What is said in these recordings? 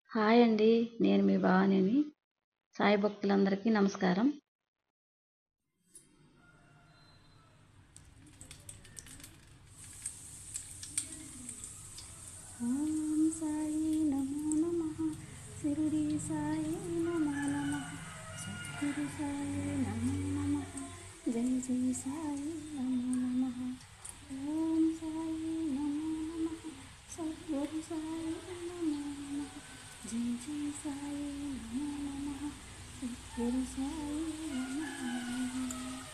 hi అండి నేను మీ భవానిని సాయి భక్తులందరికీ నమస్కారం ఓం సాయి నమో నమః శిరిడి సాయి నమో నమః సద్గురు సాయి నమో నమః జై జై సాయి నమో నమః ఓం సాయి నమో నమః సద్గురు సాయి నమో నమః జై జై సాయి నమో నమః సద్గురు సాయి నమో నమః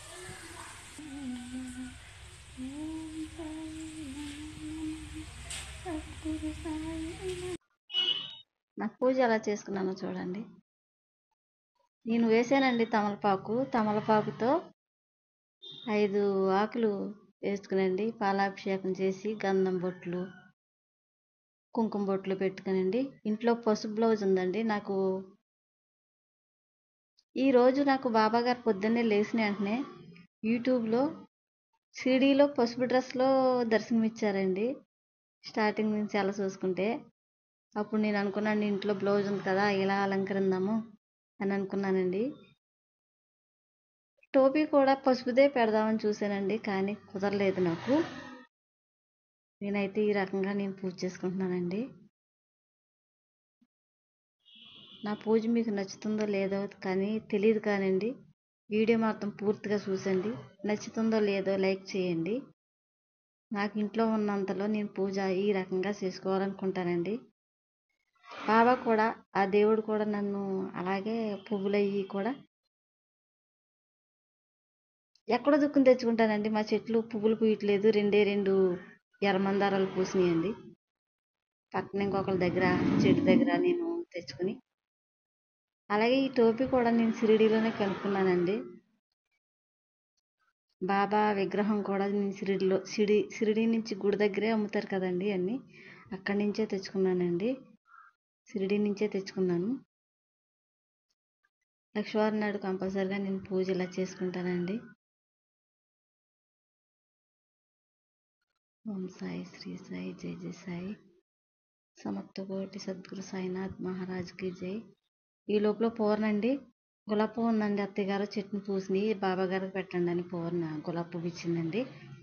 ఓం సాయి నమో నమః సద్గురు సాయి నమో నా పూజ ఎలా చేసుకున్నానో చూడండి నేను వేసానండి తమలపాకు తమలపాకుతో ఐదు ఆకులు వేసుకునండి పాలాభిషేకం చేసి గంధం బొట్లు కుంకుమ బొట్లు పెట్టుకునండి ఇంట్లో పసుపు బ్లౌజ్ ఉందండి నాకు ఈరోజు నాకు బాబా గారు పొద్దున్నే లేచిన వెంటనే యూట్యూబ్లో సిడీలో పసుపు డ్రెస్లో దర్శనమిచ్చారండి స్టార్టింగ్ నుంచి అలా చూసుకుంటే అప్పుడు నేను అనుకున్నాను ఇంట్లో బ్లౌజ్ ఉంది కదా ఇలా అలంకరిందాము అని అనుకున్నానండి టోపీ కూడా పసుపుదే పెడదామని చూశానండి కానీ కుదరలేదు నాకు నేనైతే ఈ రకంగా నేను పూజ చేసుకుంటున్నానండి నా పూజ మీకు నచ్చుతుందో లేదో కానీ తెలియదు కానండి వీడియో మాత్రం పూర్తిగా చూసండి నచ్చుతుందో లేదో లైక్ చేయండి నాకు ఇంట్లో ఉన్నంతలో నేను పూజ ఈ రకంగా చేసుకోవాలనుకుంటానండి బాబా కూడా ఆ దేవుడు కూడా నన్ను అలాగే పువ్వులు అయ్యి కూడా ఎక్కడో దుక్కుని తెచ్చుకుంటానండి మా చెట్లు పువ్వులు పూయట్లేదు రెండే రెండు ఎర్రమందారాలు పూసినాయండి పక్కన ఇంకొకరి దగ్గర చెట్టు దగ్గర నేను తెచ్చుకుని అలాగే ఈ టోపీ కూడా నేను షిరిడీలోనే కనుక్కున్నానండి బాబా విగ్రహం కూడా నేను షిరిడిలో షిరిడి షిరిడి నుంచి గుడి దగ్గరే అమ్ముతారు కదండి అన్నీ అక్కడి నుంచే తెచ్చుకున్నానండి షిరిడి నుంచే తెచ్చుకున్నాను లక్షవారం నాడు కంపల్సరిగా నేను పూజ ఇలా చేసుకుంటానండి ఓం సాయి శ్రీ సాయి జై జై సాయి సమర్థ కోటి సద్గురు సాయినాథ్ మహారాజ్కి జై ఈ లోపల పూర్ణండి గులాబీ పువ్వు ఉందండి అత్తయ్య గారు చెట్టుని పూసిని బాబా గారికి పెట్టండి అని పూర్ణ గులాబీ పువ్వు ఇచ్చిందండి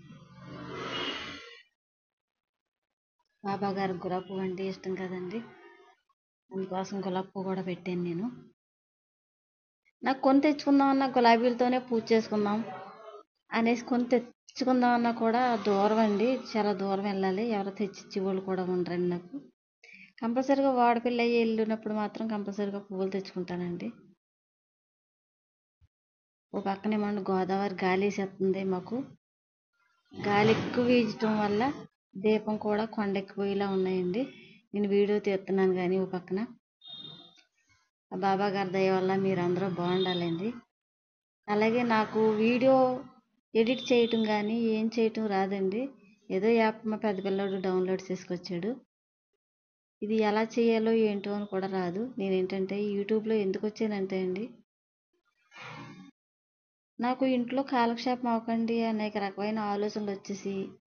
బాబా గారికి గులాబీ పువ్వు అంటే ఇష్టం కదండి అందుకోసం గులాబీ పువ్వు కూడా పెట్టాను నేను నాకు కొని తెచ్చుకుందామన్నా గులాబీలతోనే పూజ చేసుకుందాం అనేసి కొని తెచ్చుకుందామన్నా కూడా దూరం అండి చాలా దూరం వెళ్ళాలి ఎవరో తెచ్చిచ్చే వాళ్ళు కూడా ఉండరండి నాకు కంపల్సరీగా వాడపిల్ల అయ్యి వెళ్ళినప్పుడు మాత్రం కంపల్సరీగా పువ్వులు తెచ్చుకుంటానండి ఓ పక్కనేమో గోదావరి గాలి వేసేస్తుంది మాకు గాలి ఎక్కువ వీచటం వల్ల దీపం కూడా కొండెక్కిపోయేలా ఉన్నాయండి నేను వీడియో తీస్తున్నాను కానీ ఓ పక్కన ఆ బాబా గారి దయ వల్ల మీరు అందరూ బాగుండాలండి అలాగే నాకు వీడియో ఎడిట్ చేయటం కానీ ఏం చేయటం రాదండి ఏదో యాప్ మా పెద్ద పిల్లోడు డౌన్లోడ్ చేసుకొచ్చాడు ఇది ఎలా చేయాలో ఏంటో అని కూడా రాదు నేను ఏంటంటే యూట్యూబ్లో ఎందుకు వచ్చానంటే అండి నాకు ఇంట్లో కాలక్షేపం అవ్వకండి అనేక రకమైన ఆలోచనలు వచ్చేసి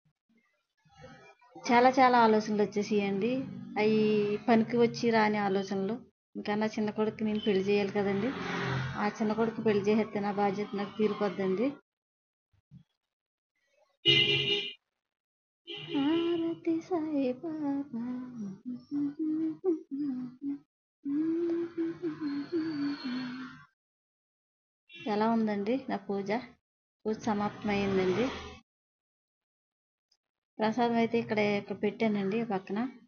చాలా చాలా ఆలోచనలు వచ్చేసి అండి అవి పనికి వచ్చి రాని ఆలోచనలు ఇంకా నా చిన్న కొడుకు నేను పెళ్లి చేయాలి కదండి ఆ చిన్న కొడుకు పెళ్లి చేసేస్తే నా బాధ్యత నాకు తీరిపోద్దండి ఆరతి సాయి బాబా ఎలా ఉందండి నా పూజ పూజ సమాప్తమైందండి ప్రసాదం అయితే ఇక్కడ ఇక్కడ పెట్టానండి పక్కన